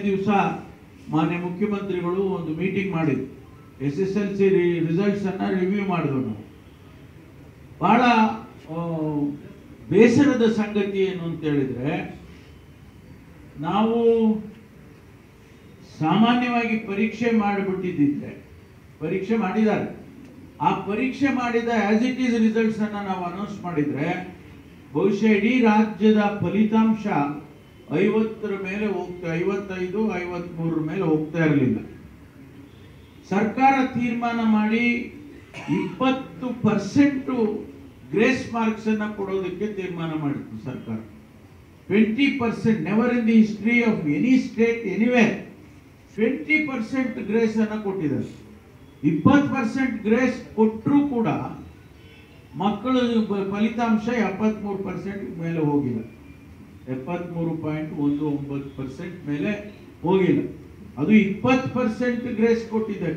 ದಿವಸ ಮಾನ್ಯ ಮುಖ್ಯಮಂತ್ರಿಗಳು ಒಂದು ಮೀಟಿಂಗ್ ಮಾಡಿದ್ರು S S L C results ಅನ್ನ ರಿವ್ಯೂ ಮಾಡಿದ್ರು ನಾವು ಬಹಳ ಆ, ಬೇಸರದ ಸಂಗತಿ ಏನು ಅಂತ ಹೇಳಿದ್ರೆ ನಾವು ಸಾಮಾನ್ಯವಾಗಿ ಪರೀಕ್ಷೆ ಮಾಡಿಬಿಟ್ಟಿದ್ದಿದ್ರೆ ಪರೀಕ್ಷೆ ಮಾಡಿದ್ದಾರೆ ಆ ಪರೀಕ್ಷೆ ಮಾಡಿದ ಆಸ್ ಇಟ್ ಈಸ್ ರಿಸಲ್ಟ್ಸ್ ಅನ್ನ ನಾವು ಅನೌನ್ಸ್ ಮಾಡಿದ್ರೆ ಬಹುಶಃ ಇಡೀ ರಾಜ್ಯದ ಫಲಿತಾಂಶ ಐವತ್ತರ ಮೇಲೆ ಹೋಗ್ತಾ ಐವತ್ತೈದು ಐವತ್ಮೂರರ ಮೇಲೆ ಹೋಗ್ತಾ ಇರಲಿಲ್ಲ ಸರ್ಕಾರ ತೀರ್ಮಾನ ಮಾಡಿ ಇಪ್ಪತ್ತು ಪರ್ಸೆಂಟು ಗ್ರೇಸ್ ಮಾರ್ಕ್ಸ್ ಅನ್ನ ಕೊಡೋದಕ್ಕೆ ತೀರ್ಮಾನ ಮಾಡಿತ್ತು ಸರ್ಕಾರ twenty percent never in the history of any state anywhere twenty percent grace ಅನ್ನ ಕೊಟ್ಟಿದ್ದಾರೆ ಇಪ್ಪತ್ತು ಪರ್ಸೆಂಟ್ ಗ್ರೇಸ್ ಕೊಟ್ಟರೂ ಕೂಡ ಮಕ್ಕಳ ಬ- ಫಲಿತಾಂಶ ಎಪ್ಪತ್ಮೂರು ಪರ್ಸೆಂಟ್ ಮೇಲೆ ಹೋಗಿಲ್ಲ ಎಪ್ಪತ್ಮೂರು ಪಾಯಿಂಟ್ ಒಂದು ಒಂಬತ್ತು ಪರ್ಸೆಂಟ್ ಮೇಲೆ ಹೋಗಿಲ್ಲ ಅದು ಇಪ್ಪತ್ತು ಪರ್ಸೆಂಟ್ ಗ್ರೇಸ್ ಕೊಟ್ಟಿದ್ದಾರೆ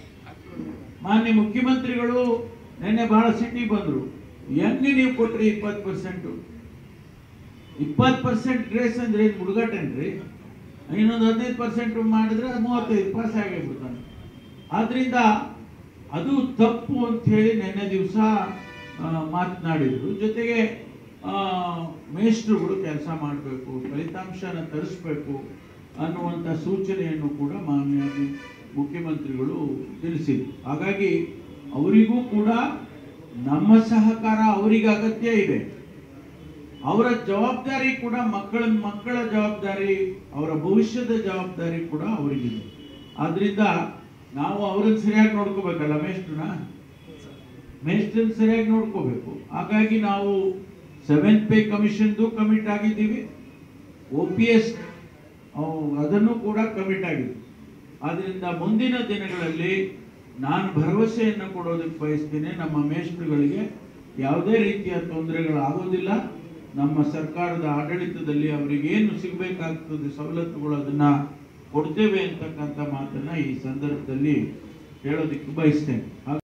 ಮಾನ್ಯ ಮುಖ್ಯಮಂತ್ರಿಗಳು ನಿನ್ನೆ ಬಹಳ ಸಿಟಿ ಬಂದರು ಹೆಂಗೆ ನೀವು ಕೊಟ್ರಿ ಇಪ್ಪತ್ತು ಪರ್ಸೆಂಟು ಇಪ್ಪತ್ತು ಪರ್ಸೆಂಟ್ ಗ್ರೇಸ್ ಅಂದ್ರೆ ಏನು ಹುಡುಗಾಟೇನ್ರಿ ಇನ್ನೊಂದು ಹದಿನೈದು ಪರ್ಸೆಂಟ್ ಮಾಡಿದ್ರೆ ಮೂವತ್ತೈದು ಪಾಸ್ ಆಗಿಬಿಡ್ತಾನೆ ಆದ್ರಿಂದ ಅದು ತಪ್ಪು ಅಂತ ಹೇಳಿ ನಿನ್ನೆ ದಿವಸ ಮಾತನಾಡಿದರು ಜೊತೆಗೆ ಆ, ಮೇಷ್ಟ್ರುಗಳು ಕೆಲಸ ಮಾಡಬೇಕು ಫಲಿತಾಂಶನ ತರಿಸ್ಬೇಕು ಅನ್ನುವಂಥ ಸೂಚನೆಯನ್ನು ಕೂಡ ಮಾನ್ಯ ಮುಖ್ಯಮಂತ್ರಿಗಳು ತಿಳಿಸಿದ್ರು ಹಾಗಾಗಿ ಅವರಿಗೂ ಕೂಡ ನಮ್ಮ ಸಹಕಾರ ಅವರಿಗೆ ಅಗತ್ಯ ಇದೆ ಅವರ ಜವಾಬ್ದಾರಿ ಕೂಡ ಮಕ್ಕಳ ಮಕ್ಕಳ ಜವಾಬ್ದಾರಿ ಅವರ ಭವಿಷ್ಯದ ಜವಾಬ್ದಾರಿ ಕೂಡ ಅವರಿಗಿದೆ ಆದ್ರಿಂದ ನಾವು ಅವ್ರನ್ನ ಸರಿಯಾಗಿ ನೋಡ್ಕೋಬೇಕಲ್ಲ ಮೇಷ್ಟ್ರನ್ನ ಮೇಷ್ಟ್ರನ್ನ ಸರಿಯಾಗಿ ನೋಡ್ಕೋಬೇಕು ಹಾಗಾಗಿ ನಾವು ಸೆವೆಂತ್ ಪೇ ಕಮಿಷನ್ದು ಕಮಿಟ್ ಆಗಿದ್ದೀವಿ ಒ ಪಿ ಎಸ್ ಅದನ್ನು ಕೂಡ ಕಮಿಟ್ ಆಗಿದೆ ಆದ್ರಿಂದ ಮುಂದಿನ ದಿನಗಳಲ್ಲಿ ನಾನು ಭರವಸೆಯನ್ನು ಕೊಡೋದಕ್ಕೆ ಬಯಸ್ತೀನಿ ನಮ್ಮ ಮೇಷ್ಟ್ರುಗಳಿಗೆ ಯಾವುದೇ ರೀತಿಯ ತೊಂದರೆಗಳಾಗೋದಿಲ್ಲ ನಮ್ಮ ಸರ್ಕಾರದ ಆಡಳಿತದಲ್ಲಿ ಅವರಿಗೆ ಏನು ಸಿಗಬೇಕಾಗ್ತದೆ ಸವಲತ್ತುಗಳು ಅದನ್ನ ಕೊಡ್ತೇವೆ ಅಂತಕ್ಕಂಥ ಮಾತನ್ನ ಈ ಸಂದರ್ಭದಲ್ಲಿ ಹೇಳೋದಕ್ಕೆ ಬಯಸ್ತೇನೆ